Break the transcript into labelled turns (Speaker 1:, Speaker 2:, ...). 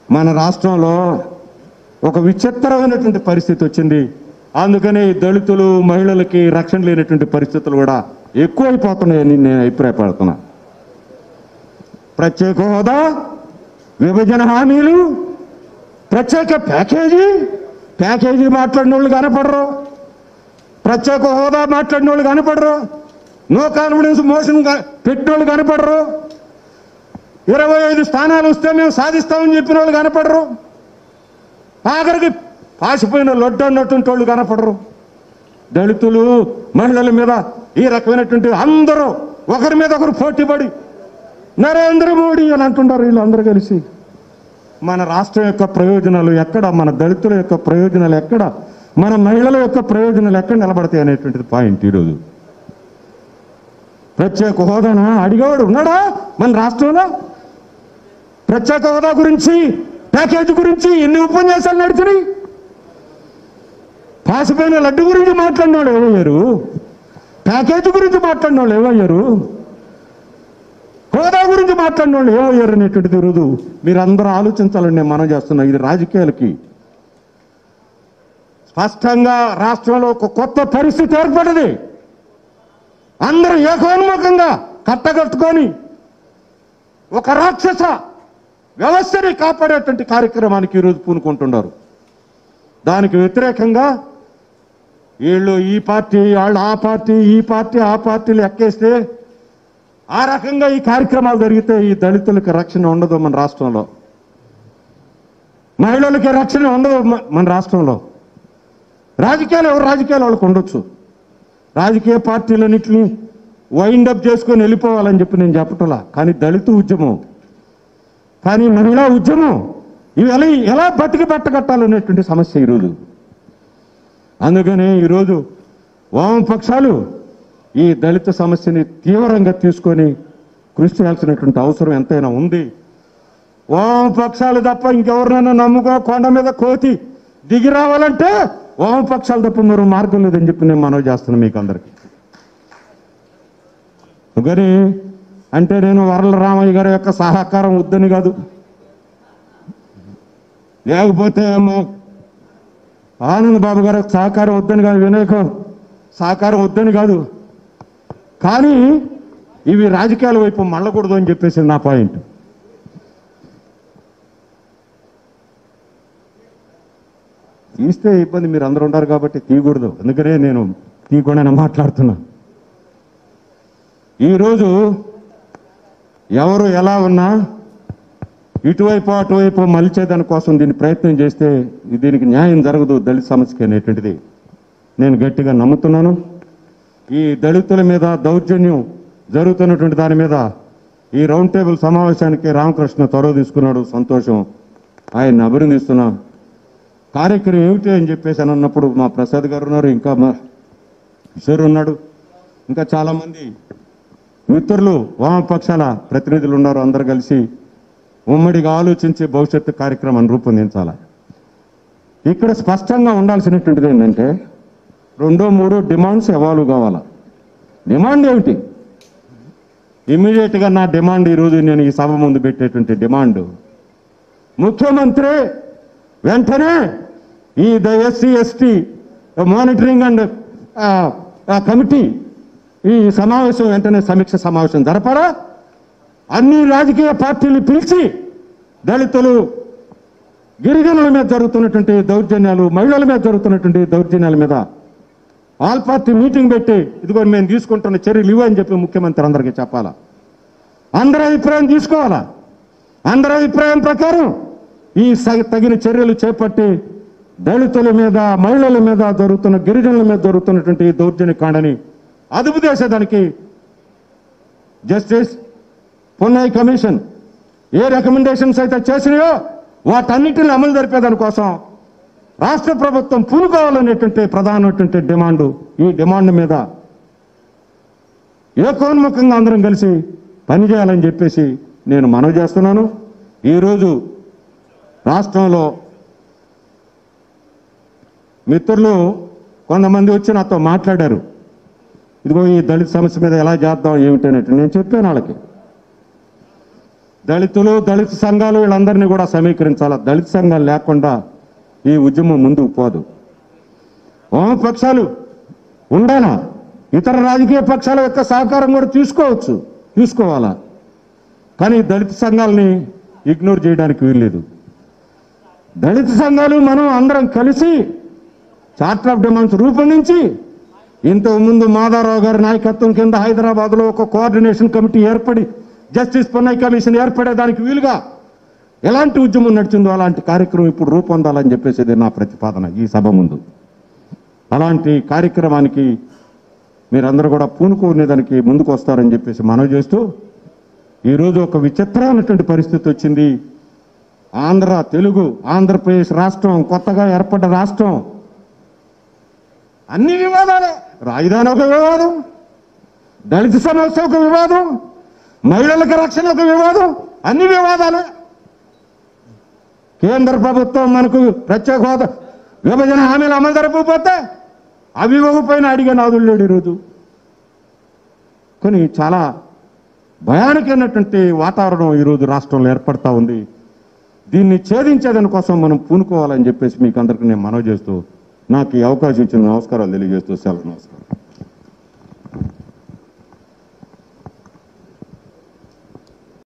Speaker 1: మన రాష్ట్రంలో ఒక విచిత్రమైనటువంటి పరిస్థితి వచ్చింది అందుకనే ఈ దళితులు మహిళలకి రక్షణ లేనటువంటి పరిస్థితులు కూడా ఎక్కువైపోతున్నాయని నేను అభిప్రాయపడుతున్నా ప్రత్యేక హోదా విభజన హామీలు ప్రత్యేక ప్యాకేజీ ప్యాకేజీ మాట్లాడిన వాళ్ళు కనపడరు ప్రత్యేక హోదా మాట్లాడిన వాళ్ళు కనపడరు నో కాన్ఫిడెన్స్ మోషన్ గా- పెట్టిన వాళ్ళు కనపడరు ఇరవై ఐదు స్థానాలు వస్తే మేము సాధిస్తామని చెప్పిన వాళ్ళు కనపడరు ఆఖరికి పాసిపోయిన లొడ్డు అన్నటువంటి వాళ్ళు కనపడరు దళితులు మహిళల మీద ఈ రకమైనటువంటి అందరూ ఒకరి మీద ఒకరు పోటీపడి నరేంద్ర మోడీ అని అంటున్నారు వీళ్ళందరూ కలిసి మన రాష్ట్రం యొక్క ప్రయోజనాలు ఎక్కడ మన దళితుల యొక్క ప్రయోజనాలు ఎక్కడ మన మహిళల యొక్క ప్రయోజనాలు ఎక్కడ నిలబడతాయి అనేటువంటిది పాయింట్ ఈరోజు ప్రత్యేక హోదానా అడిగేవాడు ఉన్నాడా మన రాష్ట్రంలో ప్రత్యేక హోదా గురించి ప్యాకేజీ గురించి ఎన్ని ఉపన్యాసాలు నడిచినాయి పాసిపోయిన లడ్డు గురించి మాట్లాడిన వాళ్ళు ఏమయ్యారు ప్యాకేజీ గురించి మాట్లాడిన వాళ్ళు ఏమయ్యారు హోదా గురించి మాట్లాడిన వాళ్ళు ఏమయ్యారు అనేటువంటిది ఈరోజు మీరు అందరూ ఆలోచించాలని నేను మనం చేస్తున్నా ఇది రాజకీయాలకి స్పష్టంగా రాష్ట్రంలో ఒక కొత్త పరిస్థితి ఏర్పడింది అందరూ ఏకోన్ముఖంగా కట్టగట్టుకొని ఒక రాక్షస వ్యవస్థని కాపాడేటువంటి కార్యక్రమానికి ఈరోజు పూనుకుంటున్నారు దానికి వ్యతిరేకంగా వీళ్ళు ఈ పార్టీ వాళ్ళు ఆ పార్టీ ఈ పార్టీ ఆ పార్టీలు ఎక్కేస్తే ఆ రకంగా ఈ కార్యక్రమాలు జరిగితే ఈ దళితులకు రక్షణ ఉండదు మన రాష్ట్రంలో మహిళలకి రక్షణ ఉండదు మ- మన రాష్ట్రంలో రాజకీయాలు ఎవరు రాజకీయాలు వాళ్ళకు ఉండొచ్చు రాజకీయ పార్టీలన్నింటినీ వైండప్ చేసుకొని వెళ్ళిపోవాలని చెప్పి నేను చెప్పటలా కానీ దళిత ఉద్యమం కానీ మహిళా ఉద్యమం ఇవి ఎలా ఎలా బతికి పట్టగట్టాలనేటువంటి సమస్య ఈరోజు అందుకనే ఈరోజు వామపక్షాలు ఈ దళిత సమస్యని తీవ్రంగా తీసుకొని కృషి చేయాల్సినటువంటి అవసరం ఎంతైనా ఉంది వామపక్షాలు తప్ప ఇంకెవరినైనా నమ్ముకో కొండ మీద కోతి దిగి రావాలంటే వామపక్షాలు తప్ప మరో మార్గం లేదని చెప్పి నేను మనవి చేస్తున్నాను మీకు అందరికి కానీ అంటే నేను వరల రామయ్య గారి యొక్క సహకారం వద్దని కాదు లేకపోతే మా ఆనంద్ బాబు గారి యొక్క సహకారం వద్దని కాదు వినాయకం సహకారం వద్దని కాదు కానీ ఇవి రాజకీయాల వైపు మళ్ళకూడదు అని చెప్పేసి నా పాయింట్ తీస్తే ఇబ్బంది మీరు అందరూ ఉంటారు కాబట్టి తీయకూడదు అందుకనే నేను తీయకుండా మాట్లాడుతున్నా ఈరోజు ఎవరు ఎలా ఉన్నా ఇటువైపు అటువైపు మలిచేదాని కోసం దీన్ని ప్రయత్నం చేస్తే దీనికి న్యాయం జరగదు దళిత సమస్యకి అనేటువంటిది నేను గట్టిగా నమ్ముతున్నాను ఈ దళితుల మీద దౌర్జన్యం జరుగుతున్నటువంటి దాని మీద ఈ రౌండ్ టేబుల్ సమావేశానికి రామకృష్ణ త్వరవ తీసుకున్నాడు సంతోషం ఆయన్ని అభినందిస్తున్నా కార్యక్రమం ఏమిటి అని చెప్పేసి అని అన్నప్పుడు మా ప్రసాద్ గారు ఉన్నారు ఇంకా మా కిషోర్ ఉన్నాడు ఇంకా చాలామంది మిత్రులు వామపక్షాల ప్రతినిధులు ఉన్నారు అందరు కలిసి ఉమ్మడిగా ఆలోచించి భవిష్యత్తు కార్యక్రమాన్ని రూపొందించాలి ఇక్కడ స్పష్టంగా ఉండాల్సినటువంటిది ఏంటంటే రెండో మూడో డిమాండ్స్ ఎవాల్వ్ కావాలా డిమాండ్ ఏమిటి ఇమ్మీడియట్గా నా డిమాండ్ ఈరోజు నేను ఈ సభ ముందు పెట్టేటువంటి డిమాండ్ ముఖ్యమంత్రి వెంటనే ఈ the SC ST monitoring and committee ఈ సమావేశం వెంటనే సమీక్ష సమావేశం జరపరా అన్ని రాజకీయ పార్టీలు పిలిచి దళితులు గిరిజనుల మీద జరుగుతున్నటువంటి దౌర్జన్యాలు మహిళల మీద జరుగుతున్నటువంటి దౌర్జన్యాల మీద ఆల్ పార్టీ మీటింగ్ పెట్టి ఇదిగో మేము తీసుకుంటున్న చర్యలు ఇవ్వు అని చెప్పి ముఖ్యమంత్రి అందరికీ చెప్పాలా అందరి అభిప్రాయం తీసుకోవాలా అందరి అభిప్రాయం ప్రకారం ఈ స- తగిన చర్యలు చేపట్టి దళితుల మీద మహిళల మీద జరుగుతున్న గిరిజనుల మీద జరుగుతున్నటువంటి ఈ దౌర్జన్య కాండని అదుపు చేసేదానికి జస్టిస్ పున్నయ్య కమిషన్ ఏ రికమెండేషన్స్ అయితే చేసినాయో వాటన్నిటిని అమలు జరిపేదాని కోసం రాష్ట్ర ప్రభుత్వం పూనుకోవాలనేటువంటి ప్రధానమైనటువంటి డిమాండ్ ఈ డిమాండ్ మీద ఏకోన్ముఖంగా అందరం కలిసి పనిచేయాలని చెప్పేసి నేను మనవి చేస్తున్నాను ఈరోజు రాష్ట్రంలో మిత్రులు కొంతమంది వచ్చి నాతో మాట్లాడారు ఇదిగో ఈ దళిత సమస్య మీద ఎలా చేద్దాం ఏమిటి అనేసి నేను చెప్పాను వాళ్ళకి దళితులు దళిత సంఘాలు వీళ్ళందరినీ కూడా సమీకరించాలి దళిత సంఘాలు లేకుండా ఈ ఉద్యమం ముందుకు పోదు వామపక్షాలు ఉండాలా ఇతర రాజకీయ పక్షాల యొక్క సహకారం కూడా తీసుకోవచ్చు తీసుకోవాలా కానీ దళిత సంఘాలని ఇగ్నోర్ చేయడానికి వీల్లేదు దళిత సంఘాలు మనం అందరం కలిసి చార్టర్ ఆఫ్ డిమాండ్స్ రూపొందించి ఇంతకు ముందు మాధవరావు గారి నాయకత్వం కింద హైదరాబాద్లో ఒక కోఆర్డినేషన్ కమిటీ ఏర్పడి జస్టిస్ పొన్నై కమిషన్ ఏర్పడేదానికి వీలుగా ఎలాంటి ఉద్యమం నడిచిందో అలాంటి కార్యక్రమం ఇప్పుడు రూపొందాలని చెప్పేసి ఇది నా ప్రతిపాదన ఈ సభ ముందు అలాంటి కార్యక్రమానికి మీరందరూ కూడా పూనుకునేదానికి ముందుకు వస్తారని చెప్పేసి మనవి చేస్తూ ఈరోజు ఒక విచిత్రమైనటువంటి పరిస్థితి వచ్చింది ఆంధ్ర తెలుగు ఆంధ్రప్రదేశ్ రాష్ట్రం కొత్తగా ఏర్పడ్డ రాష్ట్రం అన్ని వివాదాలే రాజధాని ఒక వివాదం దళిత సమస్య ఒక వివాదం మహిళలకు రక్షణ ఒక వివాదం అన్ని వివాదాలే కేంద్ర ప్రభుత్వం మనకు ప్రత్యేక హోదా విభజన హామీలు అమలు జరపకపోతే అవి ఇవ్వకపోయినా అడిగే నాదులు లేడు ఈరోజు కానీ చాలా భయానకమైనటువంటి వాతావరణం ఈరోజు రాష్ట్రంలో ఏర్పడతా ఉంది దీన్ని ఛేదించేదాని కోసం మనం పూనుకోవాలని చెప్పేసి మీకు అందరికీ నేను మనవి చేస్తూ నాకు ఈ అవకాశం ఇచ్చిన నమస్కారాలు తెలియజేస్తూ సెలవు నమస్కారం